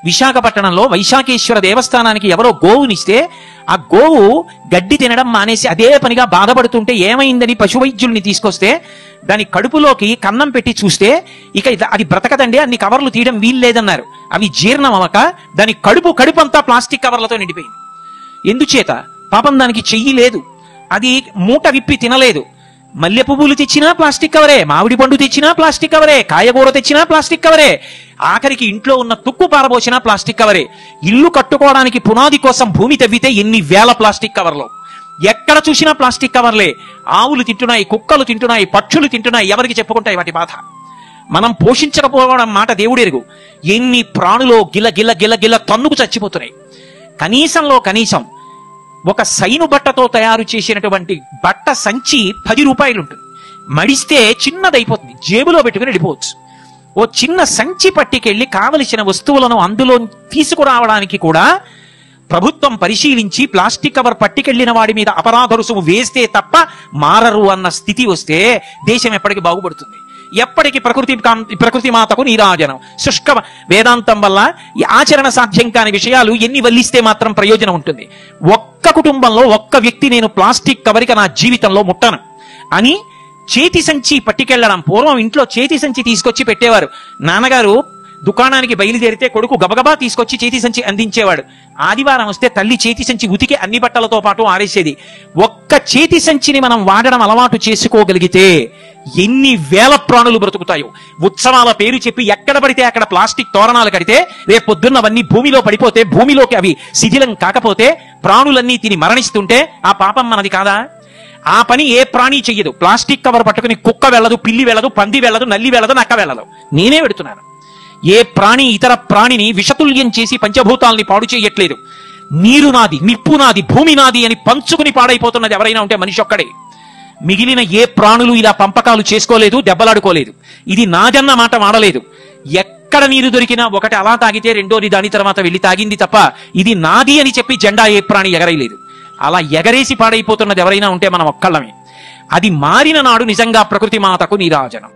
విశాఖపట్నంలో వైశాఖేశ్వర దేవస్థానానికి ఎవరో గోవునిస్తే ఆ గోవు గడ్డి తినడం మానేసి అదే పనిగా బాధపడుతుంటే ఏమైందని పశువైద్యుల్ని తీసుకొస్తే దాని కడుపులోకి కన్నం పెట్టి చూస్తే ఇక ఇది- అది బ్రతకదండి అన్ని కవర్లు తీయడం వీల్లేదన్నారు అవి జీర్ణం అవక దాని కడుపు కడుపు అంతా ప్లాస్టిక్ కవర్లతో నిండిపోయింది ఎందుచేత పాపం దానికి చెయ్యి లేదు అది మూట విప్పి తినలేదు మల్లె పువ్వులు తెచ్చినా ప్లాస్టిక్ కవరే మామిడి పండు తెచ్చినా ప్లాస్టిక్ కవరే కాయగూర తెచ్చినా ప్లాస్టిక్ కవరే ఆఖరికి ఇంట్లో ఉన్న తుక్కు పారబోసినా ప్లాస్టిక్ కవరే ఇల్లు కట్టుకోవడానికి పునాది కోసం భూమి తవ్వితే ఎన్ని వేల ప్లాస్టిక్ కవర్లు ఎక్కడ చూసినా ప్లాస్టిక్ కవర్లే ఆవులు తింటున్నాయి కుక్కలు తింటున్నాయి పక్షులు తింటున్నాయి ఎవరికి చెప్పుకుంటాయి వాటి బాధ మనం పోషించకపోవడం మాట దేవుడెరుగు ఎన్ని ప్రాణులో గిల గిల గిల గిల తన్నుకు చచ్చిపోతున్నాయి కనీసంలో కనీసం ఒక సైను బట్టతో తయారు చేసినటువంటి బట్ట సంచి పది రూపాయలు ఉంటుంది మడిస్తే చిన్నదైపోతుంది జేబులో పెట్టుకుని వెళ్ళిపోవచ్చు ఓ చిన్న సంచి పట్టికెళ్ళి కావలసిన వస్తువులను అందులో తీసుకురావడానికి కూడా ప్రభుత్వం పరిశీలించి ప్లాస్టిక్ కవర్ పట్టికెళ్లిన వాడి మీద అపరాధ రుసుము వేస్తే తప్ప మారరు అన్న స్థితి వస్తే దేశం ఎప్పటికి బాగుపడుతుంది ఎప్పటికి ప్రకృతి కాం- ప్రకృతి మాతకు నీరాజనం శుష్క వేదాంతం వల్ల ఈ ఆచరణ సాధ్యం కాని విషయాలు ఎన్ని వల్లిస్తే మాత్రం ప్రయోజనం ఉంటుంది ఒక్క కుటుంబంలో ఒక్క వ్యక్తి నేను ప్లాస్టిక్ కవరిక నా జీవితంలో ముట్టను అని చేతి సంచి పట్టుకెళ్లడం పూర్వం ఇంట్లో చేతి సంచి తీసుకొచ్చి పెట్టేవారు నాన్నగారు దుకాణానికి బయలుదేరితే కొడుకు గబగబా తీసుకొచ్చి చేతి సంచి అందించేవాడు ఆదివారం వస్తే తల్లి చేతి సంచి ఉతికి అన్ని బట్టలతో పాటు ఆరేసేది ఒక్క చేతి సంచిని మనం వాడడం అలవాటు చేసుకోగలిగితే ఎన్ని వేల ప్రాణులు బ్రతుకుతాయో ఉత్సవాల పేరు చెప్పి ఎక్కడ పడితే అక్కడ ప్లాస్టిక్ తోరణాలు కడితే రేపు పొద్దున్న అవన్నీ భూమిలో పడిపోతే భూమిలోకి అవి శిథిలం కాకపోతే ప్రాణులన్నీ తిని మరణిస్తుంటే ఆ పాపం మనది కాదా ఆ పని ఏ ప్రాణి చెయ్యదు ప్లాస్టిక్ కవర్ పట్టుకుని కుక్క వెళ్ళదు పిల్లి వెళ్ళదు పంది వెళ్ళదు నల్లి వెళ్ళదు నక్క వెళ్ళదు నేనే పెడుతున్నాను ఏ ప్రాణి ఇతర ప్రాణిని విషతుల్యం చేసి పంచభూతాల్ని పాడు చేయట్లేదు నీరు నాది నిప్పు నాది భూమి నాది అని పంచుకుని పాడైపోతున్నది ఎవరైనా ఉంటే మనిషి ఒక్కడే మిగిలిన ఏ ప్రాణులు ఇలా పంపకాలు చేసుకోలేదు దెబ్బలాడుకోలేదు ఇది నాదన్న మాట వాడలేదు ఎక్కడ నీరు దొరికినా ఒకటి అలా తాగితే రెండోది దాని తర్వాత వెళ్ళి తాగింది తప్ప ఇది నాది అని చెప్పి జెండా ఏ ప్రాణి ఎగరేయలేదు అలా ఎగరేసి పాడైపోతున్నది ఎవరైనా ఉంటే మనం ఒక్కళ్ళమే అది మారిన నాడు నిజంగా ప్రకృతి మాతకు నీరాజనం